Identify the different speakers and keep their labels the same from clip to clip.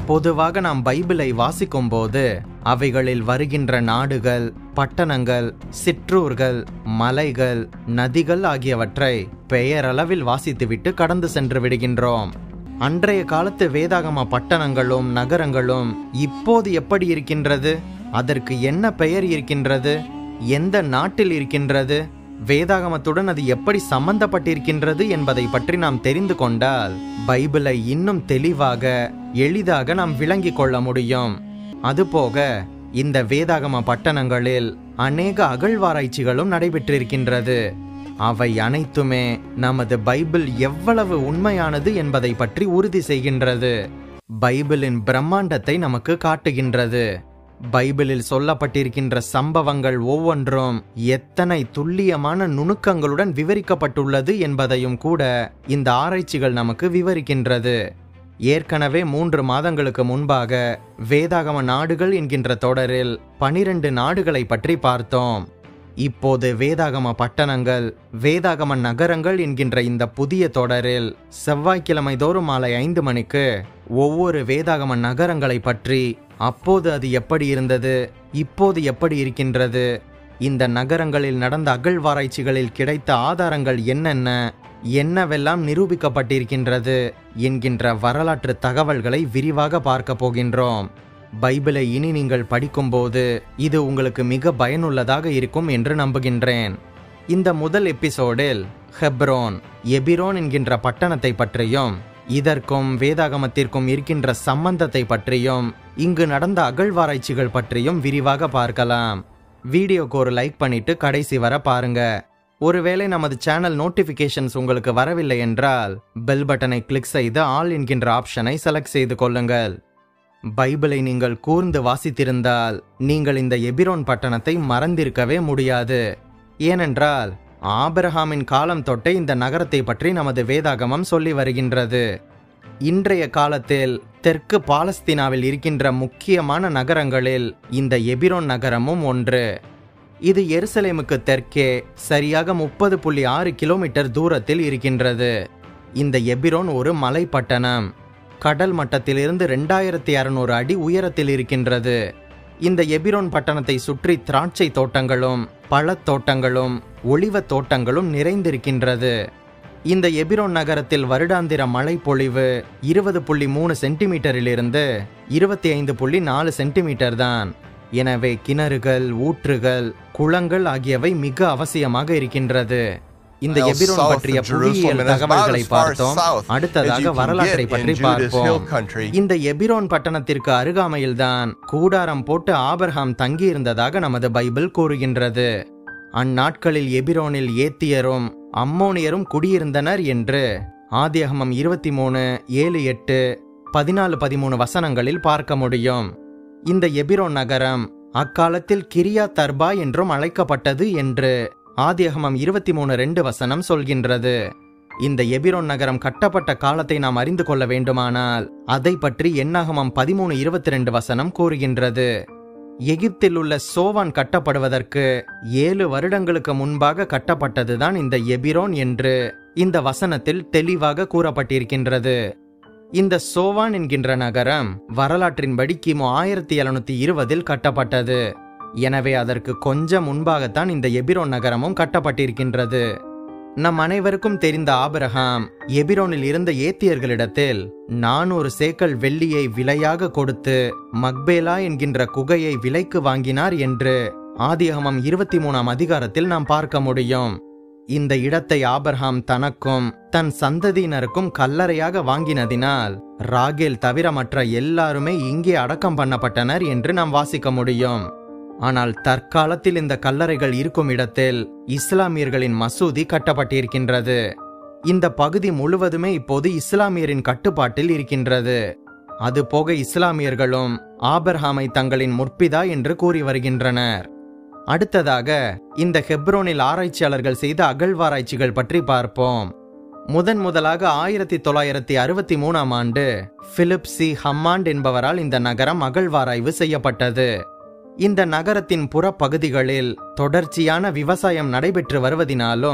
Speaker 1: பொதுவாக நாம் பைபிளை வாசிக்கும்போது அவைகளில் வருகின்ற நாடுகள் பட்டணங்கள் சிற்றூர்கள் மலைகள் நதிகள் ஆகியவற்றை பெயரளவில் வாசித்துவிட்டு கடந்து சென்று விடுகின்றோம் அன்றைய காலத்து வேதாகம பட்டணங்களும் நகரங்களும் இப்போது எப்படி இருக்கின்றது அதற்கு என்ன பெயர் இருக்கின்றது எந்த நாட்டில் இருக்கின்றது வேதாகமத்துடன் அது எப்படி சம்பந்தப்பட்டிருக்கின்றது என்பதை பற்றி நாம் தெரிந்து கொண்டால் பைபிளை இன்னும் தெளிவாக எளிதாக நாம் விளங்கிக் கொள்ள முடியும் அதுபோக இந்த வேதாகம பட்டணங்களில் அநேக அகழ்வாராய்ச்சிகளும் நடைபெற்றிருக்கின்றது அவை அனைத்துமே நமது பைபிள் எவ்வளவு உண்மையானது என்பதை பற்றி உறுதி செய்கின்றது பைபிளின் பிரம்மாண்டத்தை நமக்கு காட்டுகின்றது பைபிளில் சொல்லப்பட்டிருக்கின்ற சம்பவங்கள் ஒவ்வொன்றும் எத்தனை துல்லியமான நுணுக்கங்களுடன் விவரிக்கப்பட்டுள்ளது என்பதையும் கூட இந்த ஆராய்ச்சிகள் நமக்கு விவரிக்கின்றது ஏற்கனவே மூன்று மாதங்களுக்கு முன்பாக வேதாகம நாடுகள் என்கின்ற தொடரில் பனிரெண்டு நாடுகளை பற்றி பார்த்தோம் இப்போது வேதாகம பட்டணங்கள் வேதாகம நகரங்கள் என்கின்ற இந்த புதிய தொடரில் செவ்வாய்க்கிழமை தோறும் மாலை ஐந்து மணிக்கு ஒவ்வொரு வேதாகம நகரங்களை பற்றி அப்போது அது எப்படி இருந்தது இப்போது எப்படி இருக்கின்றது இந்த நகரங்களில் நடந்த அகழ்வாராய்ச்சிகளில் கிடைத்த ஆதாரங்கள் என்னென்ன என்னவெல்லாம் நிரூபிக்கப்பட்டிருக்கின்றது என்கின்ற வரலாற்று தகவல்களை விரிவாக பார்க்க போகின்றோம் பைபிளை இனி நீங்கள் படிக்கும்போது இது உங்களுக்கு மிக பயனுள்ளதாக இருக்கும் என்று நம்புகின்றேன் இந்த முதல் எபிசோடில் ஹெப்ரோன் எபிரோன் என்கின்ற பட்டணத்தை பற்றியும் இதற்கும் வேதாகமத்திற்கும் இருக்கின்ற சம்பந்தத்தை பற்றியும் இங்கு நடந்த அகழ்வாராய்ச்சிகள் பற்றியும் விரிவாக பார்க்கலாம் வீடியோக்கு ஒரு லைக் பண்ணிட்டு கடைசி வர பாருங்க ஒருவேளை நமது சேனல் நோட்டிபிகேஷன்ஸ் உங்களுக்கு வரவில்லை என்றால் பெல் பட்டனை கிளிக் செய்து ஆல் என்கின்ற ஆப்ஷனை செலக்ட் செய்து கொள்ளுங்கள் பைபிளை நீங்கள் கூர்ந்து வாசித்திருந்தால் நீங்கள் இந்த எபிரோன் பட்டணத்தை மறந்திருக்கவே முடியாது ஏனென்றால் ஆபிரஹாமின் காலம் தொட்டே இந்த நகரத்தை பற்றி நமது வேதாகமம் சொல்லி வருகின்றது இன்றைய காலத்தில் தெற்கு பாலஸ்தீனாவில் இருக்கின்ற முக்கியமான நகரங்களில் இந்த எபிரோன் நகரமும் ஒன்று இது எருசலேமுக்கு தெற்கே சரியாக முப்பது புள்ளி ஆறு கிலோமீட்டர் தூரத்தில் இருக்கின்றது இந்த எபிரோன் ஒரு மலைப்பட்டணம் கடல் மட்டத்திலிருந்து ரெண்டாயிரத்தி அறுநூறு அடி உயரத்தில் இருக்கின்றது இந்த எபிரோன் பட்டணத்தை சுற்றி திராட்சை தோட்டங்களும் பழத்தோட்டங்களும் ஒளிவ தோட்டங்களும் நிறைந்திருக்கின்றது இந்த எபிரோன் நகரத்தில் வருடாந்திர மழை பொழிவு இருபது புள்ளி மூணு சென்டிமீட்டரிலிருந்து இருபத்தி ஐந்து புள்ளி நாலு சென்டிமீட்டர் தான் எனவே கிணறுகள் ஊற்றுகள் குளங்கள் ஆகியவை மிக அவசியமாக இருக்கின்றது இந்த
Speaker 2: Miles
Speaker 1: எபிரோன்
Speaker 2: south
Speaker 1: பற்றிய
Speaker 2: of Jerusalem
Speaker 1: புவியியல்
Speaker 2: and as
Speaker 1: தகவல்களை
Speaker 2: about as far
Speaker 1: பார்த்தோம்
Speaker 2: south as
Speaker 1: அடுத்ததாக
Speaker 2: you can
Speaker 1: வரலாற்றை
Speaker 2: get
Speaker 1: பற்றி
Speaker 2: in Judah's hill
Speaker 1: பார்ப்போம்
Speaker 2: country.
Speaker 1: இந்த எபிரோன் பட்டணத்திற்கு அருகாமையில்தான் கூடாரம் போட்டு ஆபிரகாம் தங்கியிருந்ததாக நமது பைபிள் கூறுகின்றது அந்நாட்களில் எபிரோனில் ஏத்தியரும் அம்மோனியரும் குடியிருந்தனர் என்று ஆதியகமம் இருபத்தி மூணு ஏழு எட்டு பதினாலு பதிமூணு வசனங்களில் பார்க்க முடியும் இந்த எபிரோன் நகரம் அக்காலத்தில் கிரியா தர்பா என்றும் அழைக்கப்பட்டது என்று ஆதியகமம் இருபத்தி மூணு ரெண்டு வசனம் சொல்கின்றது இந்த எபிரோன் நகரம் கட்டப்பட்ட காலத்தை நாம் அறிந்து கொள்ள வேண்டுமானால் அதை பற்றி எண்ணாகமம் பதிமூணு இருபத்தி ரெண்டு வசனம் கூறுகின்றது எகிப்தில் உள்ள சோவான் கட்டப்படுவதற்கு ஏழு வருடங்களுக்கு முன்பாக கட்டப்பட்டதுதான் இந்த எபிரோன் என்று இந்த வசனத்தில் தெளிவாக கூறப்பட்டிருக்கின்றது இந்த சோவான் என்கின்ற நகரம் வரலாற்றின்படி கிமு ஆயிரத்தி எழுநூத்தி இருபதில் கட்டப்பட்டது எனவே அதற்கு கொஞ்சம் முன்பாகத்தான் இந்த எபிரோன் நகரமும் கட்டப்பட்டிருக்கின்றது நம் அனைவருக்கும் தெரிந்த ஆபிரகாம் எபிரோனில் இருந்த ஏத்தியர்களிடத்தில் நானூறு சேக்கல் வெள்ளியை விலையாக கொடுத்து மக்பேலா என்கின்ற குகையை விலைக்கு வாங்கினார் என்று ஆதியகமம் இருபத்தி மூணாம் அதிகாரத்தில் நாம் பார்க்க முடியும் இந்த இடத்தை ஆபர்ஹாம் தனக்கும் தன் சந்ததியினருக்கும் கல்லறையாக வாங்கினதினால் ராகேல் தவிர மற்ற எல்லாருமே இங்கே அடக்கம் பண்ணப்பட்டனர் என்று நாம் வாசிக்க முடியும் ஆனால் தற்காலத்தில் இந்த கல்லறைகள் இருக்கும் இடத்தில் இஸ்லாமியர்களின் மசூதி கட்டப்பட்டிருக்கின்றது இந்த பகுதி முழுவதுமே இப்போது இஸ்லாமியரின் கட்டுப்பாட்டில் இருக்கின்றது அதுபோக இஸ்லாமியர்களும் ஆபர்ஹாமை தங்களின் முற்பிதா என்று கூறி வருகின்றனர் அடுத்ததாக இந்த ஹெப்ரோனில் ஆராய்ச்சியாளர்கள் செய்த அகழ்வாராய்ச்சிகள் பற்றி பார்ப்போம் முதன் முதலாக ஆயிரத்தி தொள்ளாயிரத்தி அறுபத்தி மூணாம் ஆண்டு பிலிப் சி ஹம்மாண்ட் என்பவரால் இந்த நகரம் அகழ்வாராய்வு செய்யப்பட்டது இந்த நகரத்தின் புறப்பகுதிகளில் தொடர்ச்சியான விவசாயம் நடைபெற்று வருவதினாலும்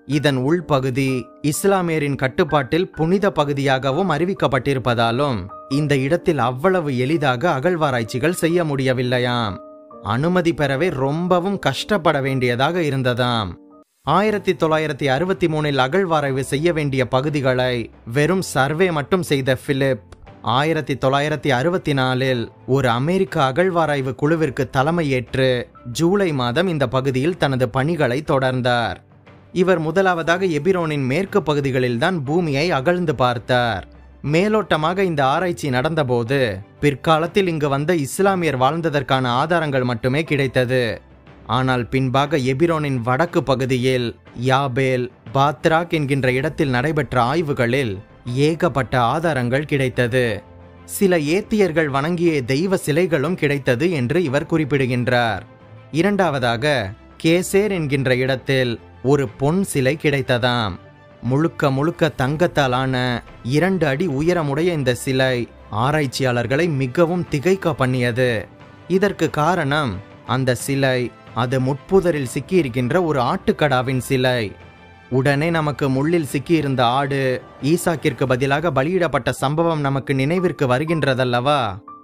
Speaker 1: இதன் உள்பகுதி இஸ்லாமியரின் கட்டுப்பாட்டில் புனித பகுதியாகவும் அறிவிக்கப்பட்டிருப்பதாலும் இந்த இடத்தில் அவ்வளவு எளிதாக அகழ்வாராய்ச்சிகள் செய்ய முடியவில்லையாம் அனுமதி பெறவே ரொம்பவும் கஷ்டப்பட வேண்டியதாக இருந்ததாம் ஆயிரத்தி தொள்ளாயிரத்தி அறுபத்தி மூணில் அகழ்வாராய்வு செய்ய வேண்டிய பகுதிகளை வெறும் சர்வே மட்டும் செய்த பிலிப் ஆயிரத்தி தொள்ளாயிரத்தி அறுபத்தி நாலில் ஒரு அமெரிக்க அகழ்வாராய்வு குழுவிற்கு தலைமையேற்று ஜூலை மாதம் இந்த பகுதியில் தனது பணிகளை தொடர்ந்தார் இவர் முதலாவதாக எபிரோனின் மேற்கு பகுதிகளில்தான் பூமியை அகழ்ந்து பார்த்தார் மேலோட்டமாக இந்த ஆராய்ச்சி நடந்தபோது பிற்காலத்தில் இங்கு வந்த இஸ்லாமியர் வாழ்ந்ததற்கான ஆதாரங்கள் மட்டுமே கிடைத்தது ஆனால் பின்பாக எபிரோனின் வடக்கு பகுதியில் யாபேல் பாத்ராக் என்கின்ற இடத்தில் நடைபெற்ற ஆய்வுகளில் ஏகப்பட்ட ஆதாரங்கள் கிடைத்தது சில ஏத்தியர்கள் வணங்கிய தெய்வ சிலைகளும் கிடைத்தது என்று இவர் குறிப்பிடுகின்றார் இரண்டாவதாக கேசேர் என்கின்ற இடத்தில் ஒரு பொன் சிலை கிடைத்ததாம் முழுக்க முழுக்க தங்கத்தாலான இரண்டு அடி உயரமுடைய இந்த சிலை ஆராய்ச்சியாளர்களை மிகவும் திகைக்க பண்ணியது இதற்கு காரணம் அந்த சிலை அது முட்புதரில் சிக்கியிருக்கின்ற ஒரு ஆட்டுக்கடாவின் சிலை உடனே நமக்கு முள்ளில் சிக்கியிருந்த ஆடு ஈசாக்கிற்கு பதிலாக பலியிடப்பட்ட சம்பவம் நமக்கு நினைவிற்கு வருகின்றதல்லவா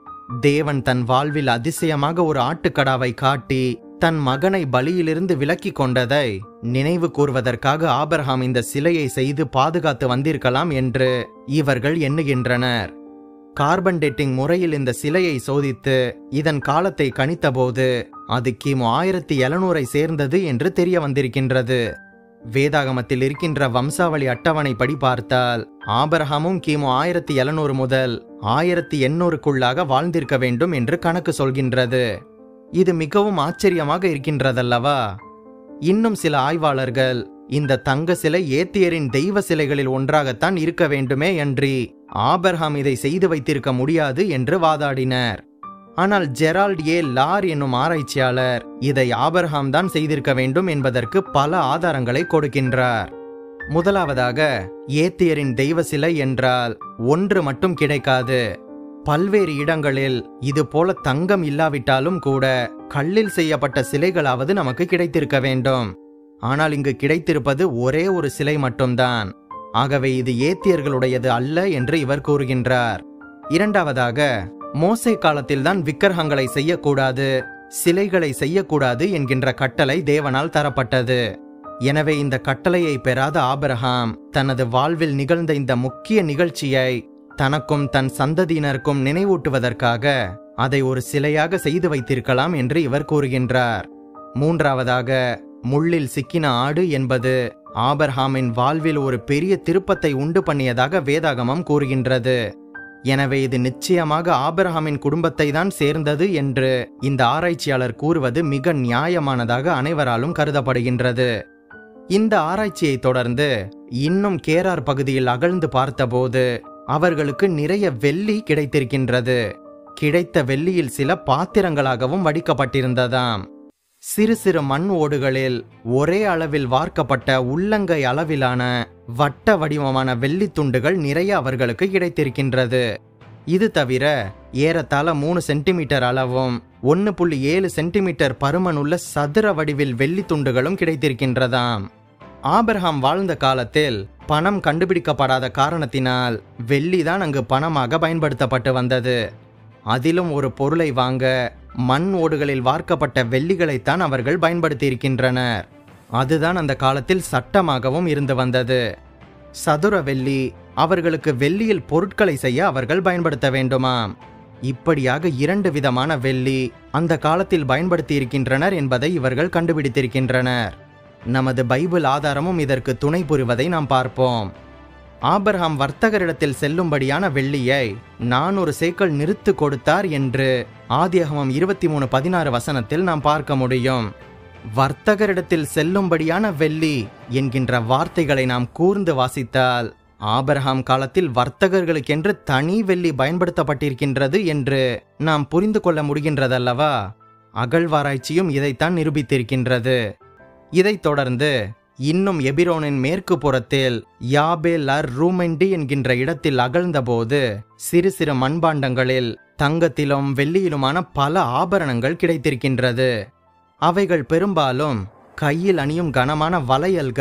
Speaker 1: தேவன் தன் வாழ்வில் அதிசயமாக ஒரு ஆட்டுக்கடாவை காட்டி தன் மகனை பலியிலிருந்து விலக்கி கொண்டதை நினைவு கூர்வதற்காக ஆபரகாம் இந்த சிலையை செய்து பாதுகாத்து வந்திருக்கலாம் என்று இவர்கள் எண்ணுகின்றனர் கார்பன் டேட்டிங் முறையில் இந்த சிலையை சோதித்து இதன் காலத்தை கணித்தபோது அது கிமு ஆயிரத்தி எழுநூறை சேர்ந்தது என்று தெரிய வந்திருக்கின்றது வேதாகமத்தில் இருக்கின்ற வம்சாவளி அட்டவணைப்படி பார்த்தால் ஆபரகாமும் கிமு ஆயிரத்தி எழுநூறு முதல் ஆயிரத்தி எண்ணூறுக்குள்ளாக வாழ்ந்திருக்க வேண்டும் என்று கணக்கு சொல்கின்றது இது மிகவும் ஆச்சரியமாக இருக்கின்றதல்லவா இன்னும் சில ஆய்வாளர்கள் இந்த தங்க சிலை ஏத்தியரின் தெய்வ சிலைகளில் ஒன்றாகத்தான் இருக்க வேண்டுமே அன்றி ஆபர்ஹாம் இதை செய்து வைத்திருக்க முடியாது என்று வாதாடினர் ஆனால் ஜெரால்ட் ஏ லார் என்னும் ஆராய்ச்சியாளர் இதை ஆபர்ஹாம் தான் செய்திருக்க வேண்டும் என்பதற்கு பல ஆதாரங்களை கொடுக்கின்றார் முதலாவதாக ஏத்தியரின் தெய்வ சிலை என்றால் ஒன்று மட்டும் கிடைக்காது பல்வேறு இடங்களில் இது போல தங்கம் இல்லாவிட்டாலும் கூட கல்லில் செய்யப்பட்ட சிலைகளாவது நமக்கு கிடைத்திருக்க வேண்டும் ஆனால் இங்கு கிடைத்திருப்பது ஒரே ஒரு சிலை மட்டும்தான் ஆகவே இது ஏத்தியர்களுடையது அல்ல என்று இவர் கூறுகின்றார் இரண்டாவதாக மோசே காலத்தில்தான் விக்கிரகங்களை செய்யக்கூடாது சிலைகளை செய்யக்கூடாது என்கின்ற கட்டளை தேவனால் தரப்பட்டது எனவே இந்த கட்டளையை பெறாத ஆபிரகாம் தனது வாழ்வில் நிகழ்ந்த இந்த முக்கிய நிகழ்ச்சியை தனக்கும் தன் சந்ததியினருக்கும் நினைவூட்டுவதற்காக அதை ஒரு சிலையாக செய்து வைத்திருக்கலாம் என்று இவர் கூறுகின்றார் மூன்றாவதாக முள்ளில் சிக்கின ஆடு என்பது ஆபர்ஹாமின் வாழ்வில் ஒரு பெரிய திருப்பத்தை உண்டு பண்ணியதாக வேதாகமம் கூறுகின்றது எனவே இது நிச்சயமாக ஆபரஹாமின் குடும்பத்தை தான் சேர்ந்தது என்று இந்த ஆராய்ச்சியாளர் கூறுவது மிக நியாயமானதாக அனைவராலும் கருதப்படுகின்றது இந்த ஆராய்ச்சியை தொடர்ந்து இன்னும் கேரார் பகுதியில் அகழ்ந்து பார்த்தபோது அவர்களுக்கு நிறைய வெள்ளி கிடைத்திருக்கின்றது கிடைத்த வெள்ளியில் சில பாத்திரங்களாகவும் வடிக்கப்பட்டிருந்ததாம் சிறு சிறு மண் ஓடுகளில் ஒரே அளவில் வார்க்கப்பட்ட உள்ளங்கை அளவிலான வட்ட வடிவமான வெள்ளி துண்டுகள் நிறைய அவர்களுக்கு கிடைத்திருக்கின்றது இது தவிர ஏறத்தாழ மூணு சென்டிமீட்டர் அளவும் ஒன்று புள்ளி ஏழு சென்டிமீட்டர் பருமனுள்ள சதுர வடிவில் வெள்ளி துண்டுகளும் கிடைத்திருக்கின்றதாம் ஆபிரகாம் வாழ்ந்த காலத்தில் பணம் கண்டுபிடிக்கப்படாத காரணத்தினால் வெள்ளிதான் அங்கு பணமாக பயன்படுத்தப்பட்டு வந்தது அதிலும் ஒரு பொருளை வாங்க மண் ஓடுகளில் வார்க்கப்பட்ட வெள்ளிகளைத்தான் அவர்கள் பயன்படுத்தி இருக்கின்றனர் அதுதான் அந்த காலத்தில் சட்டமாகவும் இருந்து வந்தது சதுர வெள்ளி அவர்களுக்கு வெள்ளியில் பொருட்களை செய்ய அவர்கள் பயன்படுத்த வேண்டுமாம் இப்படியாக இரண்டு விதமான வெள்ளி அந்த காலத்தில் பயன்படுத்தி இருக்கின்றனர் என்பதை இவர்கள் கண்டுபிடித்திருக்கின்றனர் நமது பைபிள் ஆதாரமும் இதற்கு துணை புரிவதை நாம் பார்ப்போம் ஆபர்ஹாம் வர்த்தகரிடத்தில் செல்லும்படியான வெள்ளியை நானூறு சேக்கல் நிறுத்து கொடுத்தார் என்று ஆதியகமம் இருபத்தி மூணு பதினாறு வசனத்தில் நாம் பார்க்க முடியும் வர்த்தகரிடத்தில் செல்லும்படியான வெள்ளி என்கின்ற வார்த்தைகளை நாம் கூர்ந்து வாசித்தால் ஆபரகாம் காலத்தில் வர்த்தகர்களுக்கென்று தனி வெள்ளி பயன்படுத்தப்பட்டிருக்கின்றது என்று நாம் புரிந்து கொள்ள முடிகின்றதல்லவா அகழ்வாராய்ச்சியும் இதைத்தான் நிரூபித்திருக்கின்றது இதைத் தொடர்ந்து இன்னும் எபிரோனின் மேற்கு புறத்தில் யாபேல் அர் ரூமெண்டி என்கின்ற இடத்தில் அகழ்ந்தபோது சிறு சிறு மண்பாண்டங்களில் தங்கத்திலும் வெள்ளியிலுமான பல ஆபரணங்கள் கிடைத்திருக்கின்றது அவைகள் பெரும்பாலும் கையில் அணியும் கனமான வளையல்கள்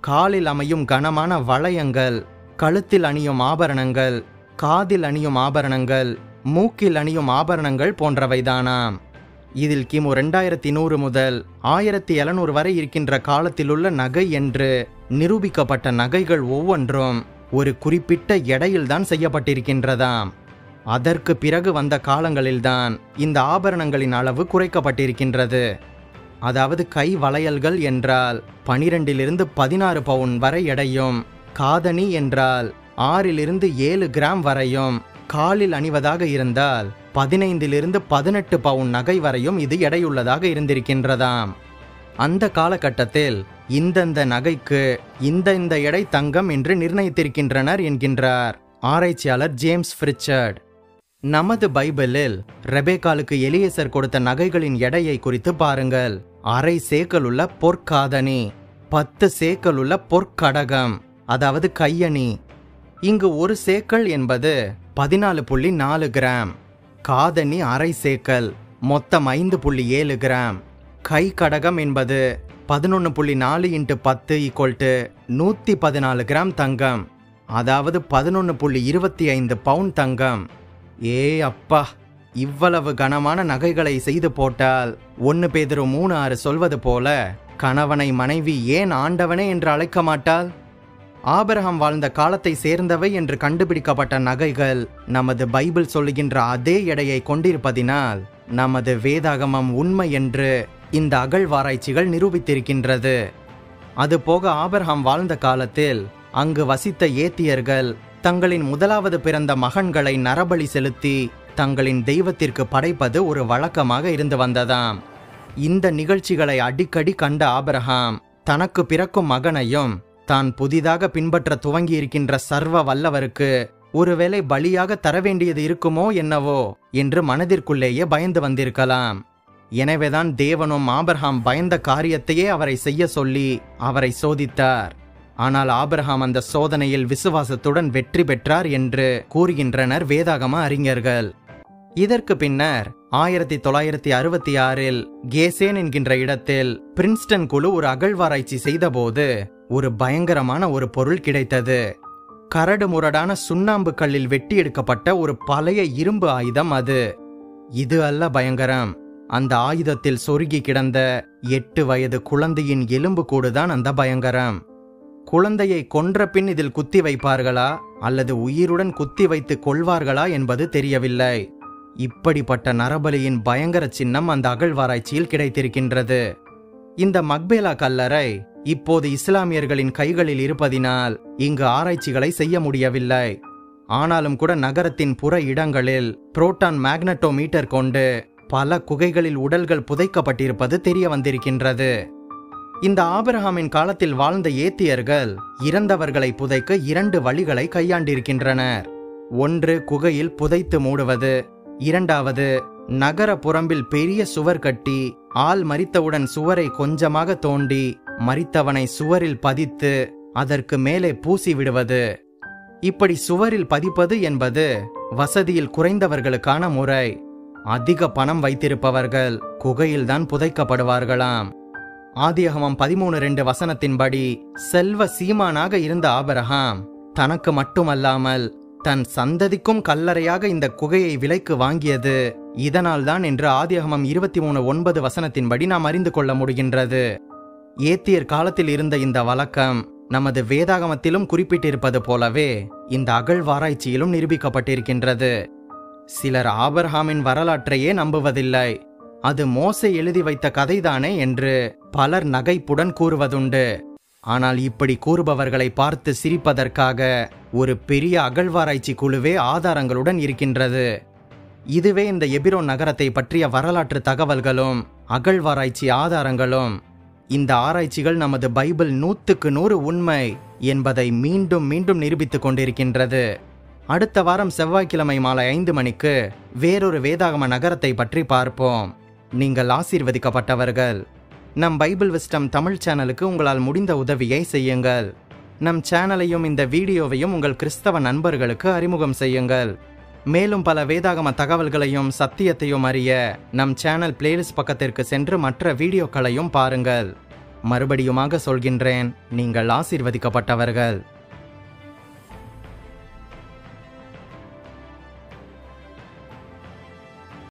Speaker 1: காலில் அமையும் கனமான வளையங்கள் கழுத்தில் அணியும் ஆபரணங்கள் காதில் அணியும் ஆபரணங்கள் மூக்கில் அணியும் ஆபரணங்கள் போன்றவைதானாம் இதில் கிமு ரெண்டாயிரத்தி நூறு முதல் ஆயிரத்தி எழுநூறு வரை இருக்கின்ற காலத்திலுள்ள நகை என்று நிரூபிக்கப்பட்ட நகைகள் ஒவ்வொன்றும் ஒரு குறிப்பிட்ட எடையில்தான் செய்யப்பட்டிருக்கின்றதாம் அதற்கு பிறகு வந்த காலங்களில்தான் இந்த ஆபரணங்களின் அளவு குறைக்கப்பட்டிருக்கின்றது அதாவது கை வளையல்கள் என்றால் பனிரெண்டிலிருந்து பதினாறு பவுன் வரை எடையும் காதணி என்றால் ஆறிலிருந்து ஏழு கிராம் வரையும் காலில் அணிவதாக இருந்தால் பதினைந்திலிருந்து பதினெட்டு பவுன் நகை வரையும் இது எடையுள்ளதாக இருந்திருக்கின்றதாம் அந்த காலகட்டத்தில் இந்தந்த நகைக்கு இந்த இந்த எடை தங்கம் என்று நிர்ணயித்திருக்கின்றனர் என்கின்றார் ஆராய்ச்சியாளர் ஜேம்ஸ் ஃப்ரிச்சர்ட் நமது பைபிளில் ரெபேக்காலுக்கு எலியேசர் கொடுத்த நகைகளின் எடையை குறித்து பாருங்கள் அரை சேக்கல் உள்ள பொற்காதணி பத்து சேக்கல் உள்ள பொற்கடகம் அதாவது கையணி இங்கு ஒரு சேக்கல் என்பது பதினாலு புள்ளி நாலு கிராம் காதணி அரை சேக்கல் மொத்தம் ஐந்து புள்ளி ஏழு கிராம் கை கடகம் என்பது பதினொன்று புள்ளி நாலு இன்ட்டு பத்து ஈக்குவல் டு நூற்றி பதினாலு கிராம் தங்கம் அதாவது பதினொன்று புள்ளி இருபத்தி ஐந்து பவுன் தங்கம் ஏ அப்பா இவ்வளவு கனமான நகைகளை செய்து போட்டால் ஒன்று பேதரு மூணு ஆறு சொல்வது போல கணவனை மனைவி ஏன் ஆண்டவனே என்று அழைக்க மாட்டாள் ஆபிரகாம் வாழ்ந்த காலத்தை சேர்ந்தவை என்று கண்டுபிடிக்கப்பட்ட நகைகள் நமது பைபிள் சொல்லுகின்ற அதே எடையை கொண்டிருப்பதினால் நமது வேதாகமம் உண்மை என்று இந்த அகழ்வாராய்ச்சிகள் நிரூபித்திருக்கின்றது அதுபோக ஆபிரகாம் வாழ்ந்த காலத்தில் அங்கு வசித்த ஏத்தியர்கள் தங்களின் முதலாவது பிறந்த மகன்களை நரபலி செலுத்தி தங்களின் தெய்வத்திற்கு படைப்பது ஒரு வழக்கமாக இருந்து வந்ததாம் இந்த நிகழ்ச்சிகளை அடிக்கடி கண்ட ஆபிரகாம் தனக்கு பிறக்கும் மகனையும் தான் புதிதாக பின்பற்ற துவங்கி இருக்கின்ற சர்வ வல்லவருக்கு ஒருவேளை பலியாக தர வேண்டியது இருக்குமோ என்னவோ என்று மனதிற்குள்ளேயே பயந்து வந்திருக்கலாம் எனவேதான் தேவனும் ஆபிரகாம் பயந்த காரியத்தையே அவரை செய்ய சொல்லி அவரை சோதித்தார் ஆனால் ஆபிரகாம் அந்த சோதனையில் விசுவாசத்துடன் வெற்றி பெற்றார் என்று கூறுகின்றனர் வேதாகம அறிஞர்கள் இதற்கு பின்னர் ஆயிரத்தி தொள்ளாயிரத்தி அறுபத்தி ஆறில் கேசேன் என்கின்ற இடத்தில் பிரின்ஸ்டன் குழு ஒரு அகழ்வாராய்ச்சி செய்தபோது ஒரு பயங்கரமான ஒரு பொருள் கிடைத்தது கரடு முரடான சுண்ணாம்பு கல்லில் வெட்டி எடுக்கப்பட்ட ஒரு பழைய இரும்பு ஆயுதம் அது இது அல்ல பயங்கரம் அந்த ஆயுதத்தில் சொருகி கிடந்த எட்டு வயது குழந்தையின் எலும்பு கூடுதான் அந்த பயங்கரம் குழந்தையை கொன்ற பின் இதில் குத்தி வைப்பார்களா அல்லது உயிருடன் குத்தி வைத்து கொள்வார்களா என்பது தெரியவில்லை இப்படிப்பட்ட நரபலியின் பயங்கர சின்னம் அந்த அகழ்வாராய்ச்சியில் கிடைத்திருக்கின்றது இந்த மக்பேலா கல்லறை இப்போது இஸ்லாமியர்களின் கைகளில் இருப்பதினால் இங்கு ஆராய்ச்சிகளை செய்ய முடியவில்லை ஆனாலும் கூட நகரத்தின் புற இடங்களில் புரோட்டான் மேக்னட்டோமீட்டர் கொண்டு பல குகைகளில் உடல்கள் புதைக்கப்பட்டிருப்பது தெரிய வந்திருக்கின்றது இந்த ஆபிரகாமின் காலத்தில் வாழ்ந்த ஏத்தியர்கள் இறந்தவர்களை புதைக்க இரண்டு வழிகளை கையாண்டிருக்கின்றனர் ஒன்று குகையில் புதைத்து மூடுவது இரண்டாவது நகர புறம்பில் பெரிய சுவர் கட்டி ஆள் மரித்தவுடன் சுவரை கொஞ்சமாக தோண்டி மரித்தவனை சுவரில் பதித்து அதற்கு மேலே பூசி விடுவது இப்படி சுவரில் பதிப்பது என்பது வசதியில் குறைந்தவர்களுக்கான முறை அதிக பணம் வைத்திருப்பவர்கள் குகையில்தான் புதைக்கப்படுவார்களாம் ஆதியகமம் பதிமூணு ரெண்டு வசனத்தின்படி செல்வ சீமானாக இருந்த ஆபரகாம் தனக்கு மட்டுமல்லாமல் தன் சந்ததிக்கும் கல்லறையாக இந்த குகையை விலைக்கு வாங்கியது இதனால்தான் என்று ஆதியகமம் இருபத்தி மூணு ஒன்பது வசனத்தின்படி நாம் அறிந்து கொள்ள முடிகின்றது ஏத்தியர் காலத்தில் இருந்த இந்த வழக்கம் நமது வேதாகமத்திலும் குறிப்பிட்டிருப்பது போலவே இந்த அகழ்வாராய்ச்சியிலும் நிரூபிக்கப்பட்டிருக்கின்றது சிலர் ஆபர்ஹாமின் வரலாற்றையே நம்புவதில்லை அது மோசை எழுதி வைத்த கதைதானே என்று பலர் நகைப்புடன் கூறுவதுண்டு ஆனால் இப்படி கூறுபவர்களை பார்த்து சிரிப்பதற்காக ஒரு பெரிய அகழ்வாராய்ச்சி குழுவே ஆதாரங்களுடன் இருக்கின்றது இதுவே இந்த எபிரோ நகரத்தை பற்றிய வரலாற்று தகவல்களும் அகழ்வாராய்ச்சி ஆதாரங்களும் இந்த ஆராய்ச்சிகள் நமது பைபிள் நூத்துக்கு நூறு உண்மை என்பதை மீண்டும் மீண்டும் நிரூபித்துக் கொண்டிருக்கின்றது அடுத்த வாரம் செவ்வாய்க்கிழமை மாலை ஐந்து மணிக்கு வேறொரு வேதாகம நகரத்தை பற்றி பார்ப்போம் நீங்கள் ஆசீர்வதிக்கப்பட்டவர்கள் நம் பைபிள் விஸ்டம் தமிழ் சேனலுக்கு உங்களால் முடிந்த உதவியை செய்யுங்கள் நம் சேனலையும் இந்த வீடியோவையும் உங்கள் கிறிஸ்தவ நண்பர்களுக்கு அறிமுகம் செய்யுங்கள் மேலும் பல வேதாகம தகவல்களையும் சத்தியத்தையும் அறிய நம் சேனல் பிளேலிஸ்ட் பக்கத்திற்கு சென்று மற்ற வீடியோக்களையும் பாருங்கள் மறுபடியுமாக சொல்கின்றேன் நீங்கள் ஆசீர்வதிக்கப்பட்டவர்கள்